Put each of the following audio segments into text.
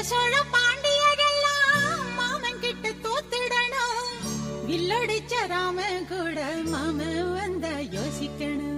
சோழ பாண்டியரெல்லாம் மாமன் கிட்ட தோத்துடணும் வில்லடிச்ச ராமன் கூட மாமன் வந்த யோசிக்கணும்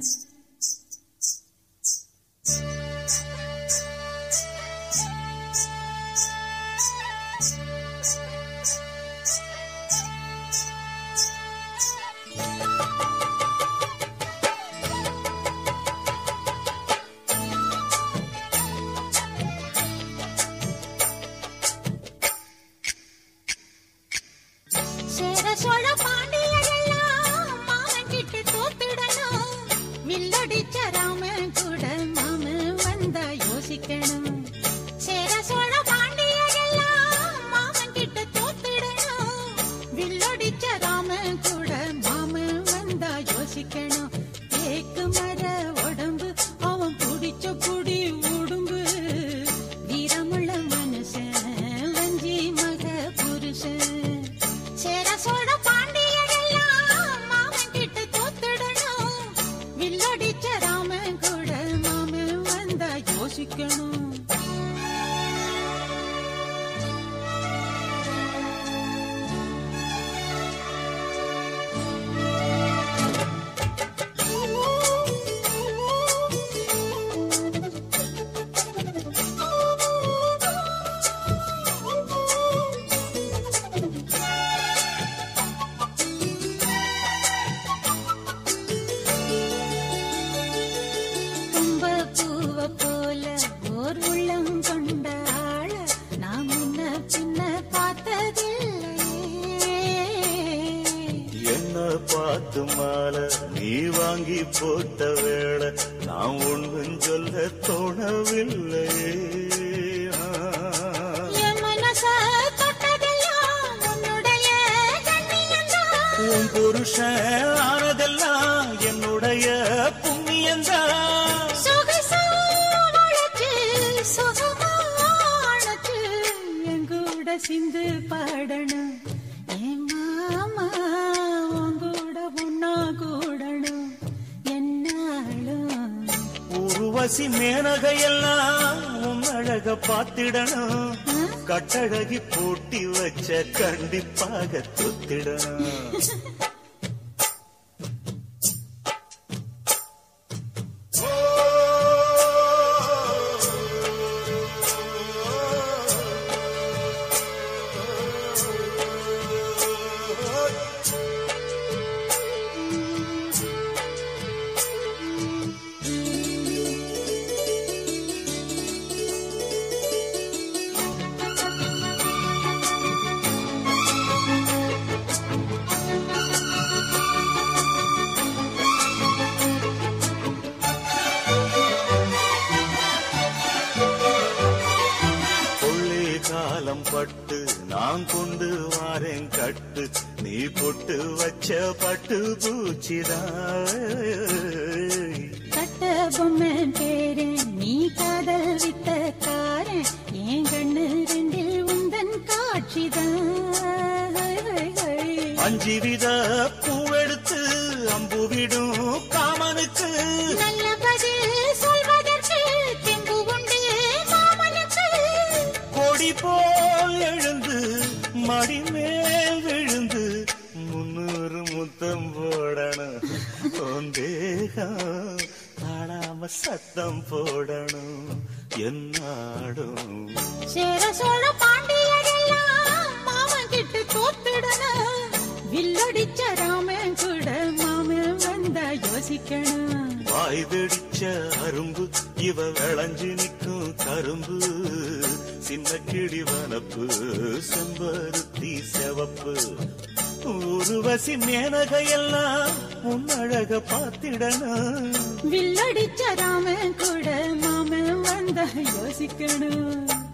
சேர சோழ பாண்டியரெல்லாம் மாமன் கிட்ட தோத்துடணும் வில்லடிச்ச ராமன் கூட மாமன் வந்தா யோசிக்கணும் சேர சோழ பாண்டியரெல்லாம் மாமன் கிட்ட தோத்துடணும் வில்லடிச்ச ராமன் கூட மாமன் வந்தா யோசிக்கணும் தேக்கு மர உடம்பு அவன் புடிச்ச புடி உடும்பு வீரமுள்ள மனுஷன் வஞ்சி மக புருஷன் சேர சோழ பாண்டியரெல்லாம் மாமன் கிட்ட தோத்துடணும் வில்லடிச்ச ராமன் கூட மாமன் வந்தா யோசிக்கணும் தும்ப பூவ போல ஓர் உள்ளம் கொண்ட ஆள நாம் முன்ன பின்ன பார்த்ததில்லையே என்ன பார்த்து மாலை நீ வாங்கி போட்ட வேளை நான் ஒண்ணும் சொல்ல தோணவில்லையே ஆ. என் மனச தொட்டதெல்லாம் உன்னுடைய கண்ணியந்தான். உன் புருஷன் ஆனதெல்லாம் என்னுடைய புண்ணியந்தான் சொகுசா வளைச்சு, சுகமா அணைச்சு, என் கூட சிந்து பாடணும் என் மாமா உன் கூட ஒன்னா கூடணும் என்னாலும் உருவசி மேனகையெல்லாம் உன் அழக பார்த்திடணும் கட்டழகி பூட்டி வச்ச கண்டிப்பாக தொத்திடணும் கொள்ளை காலம் பட்டு நான் கொண்டு வாரேன் கட்டு நீ பொட்டு வச்ச பட்டு பூச்சிதான் கட்ட பொம்மை பேரு நீ காதல் வித்த காரன் என் கண்ணு ரெண்டில் உந்தன் காட்சிதான் அஞ்சு வித பூவெடுத்து அம்பு விடும் காமனுக்கு நல்ல பதில் சொல்வதற்கு தெம்பு உண்டு மாமனுக்கு கொடி போல் எழுந்து மடி மேல் விழுந்து முன்னூறு முத்தம் போடணும் உன் தேகம் ஆடாம சத்தம் போடணும் என்னாடும் சேர சோழ பாண்டியரெல்லாம் மாமன் கிட்ட தோத்துடணும் வில்லடிச்ச ராமன் கூட மாமன் வந்தா யோசிக்கணும் வாய் வெடிச்ச அரும்பு இவ விளைஞ்சு நிக்கும் கரும்பு சின்ன கிளி வனப்பு செம்பருத்தி செவப்பு உருவசி மேனகையெல்லாம் உன் அழக பார்த்திடணும் வில்லடிச்ச ராமன் கூட மாமன் வந்தா யோசிக்கணும்